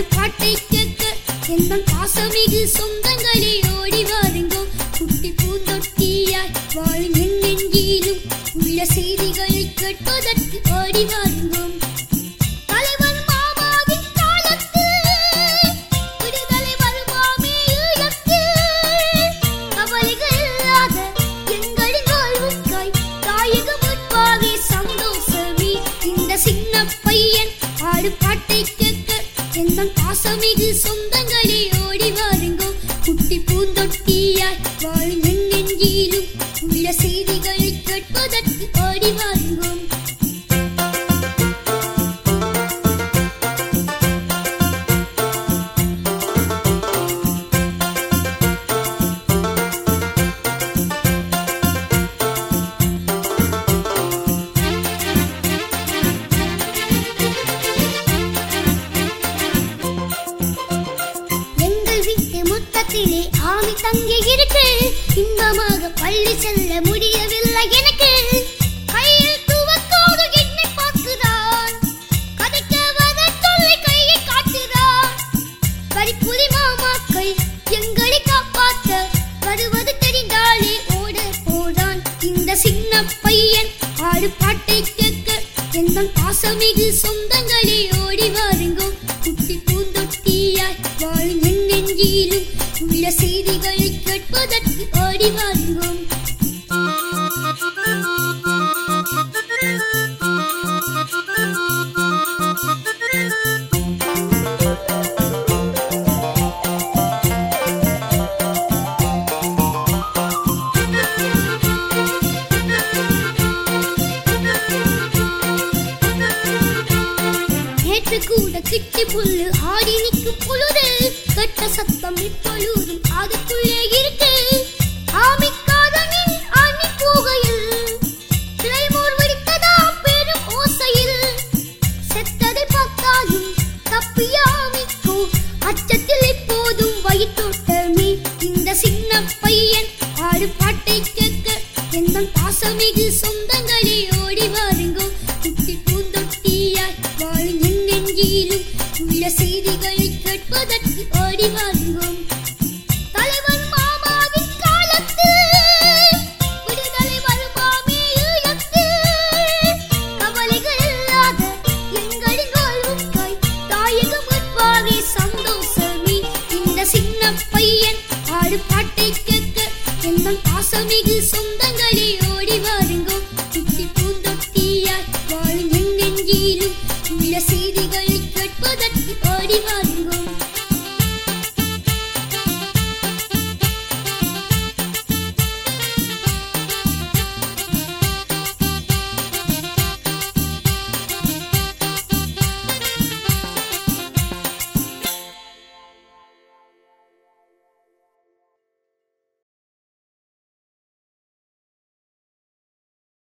பாடு பாட்டை கேட்க எந்த பாசமிகு சொந்தங்களே ஓடி வாருங்கோ குட்டி பூந்தொட்டியாய் வாழும் என் நெஞ்சிலும் உள்ள செய்திகளை கேட்பதற்கு ஓடி வாருங்கோ தலைவன் மாமாவின் காலத்தில் விடுதலை வருமாமே ஈழத்தில் கவலைகள் இல்லாத எங்களின் வாழ்வுக்காய் தாயகம் முன்பாகவே சந்தோஷமே இந்த சின்ன பையன் பாடு பாட்டை கேட்க எந்த பாசமிகு சொந்தங்களே ஓடி வாருங்கோ குட்டி பூந்தொட்டியாய் வாழும் என் நெஞ்சிலும் உள்ள செய்திகளை கேட்பதற்கு ஓடி வாருங்கோ எங்கள் வீட்டு முத்தத்திலே ஆமி தங்கி இருக்கு இன்பமாக பள்ளி செல்ல முடியவில்லை எனக்கு கையில் துவக்கோடு என்னை பார்க்கிறான் கதைக்க வர தொல்லை கையை காட்டுறான் படிப்புரி மாமாக்கள் எங்களை காப்பாற்ற வருவது தெரிந்தாலே ஓட போறான் இந்த சின்ன பையன் ஆடு பாட்டை கேட்க எந்த பாசமிகு சொந்தங்களே ஓடி வாருங்கோ குட்டி பூந்தொட்டியாய் வாழும் என் நெஞ்சிலும் உள்ள செய்திகளை கேட்பதற்கு ஓடி வாருங்கோ நேற்று கூட கிட்டி புல்லு ஆடி நிற்கும் பொழுது கட்ட சத்தம் இப்பொழுதும் அதுக்குள்ளே இருக்கு ஆமிக்காதனின் ஆணி போகையில் கிளைமோர் வெடித்ததா பெரும் ஓசையில் செத்ததை பார்த்தாலும் தப்பியாமிக்கோ அச்சத்தில் இப்போதும் வயிற்றோட்டமே இந்த சின்ன பையன் ஆடு பாட்டை கேட்க எந்த பாசமிகு சொந்தங்களே ஓடி வாருங்கோ குட்டி பூந்தொட்டியாய் வாழும் என் நெஞ்சிலும் உள்ள செய்திகளை கேட்பதற்கு ஓடி வாருங்கோ தலைவன் மாமாவின் காலத்தில் விடுதலை வருமாமே ஈழத்தில் கவலைகள் இல்லாத எங்களின் வாழ்வுக்காய் தாயகம் முன்பாகவே சந்தோஷமே இந்த சின்ன பையன் ஆடு பாட்டை கேட்க எந்த பாசமிகு சொந்த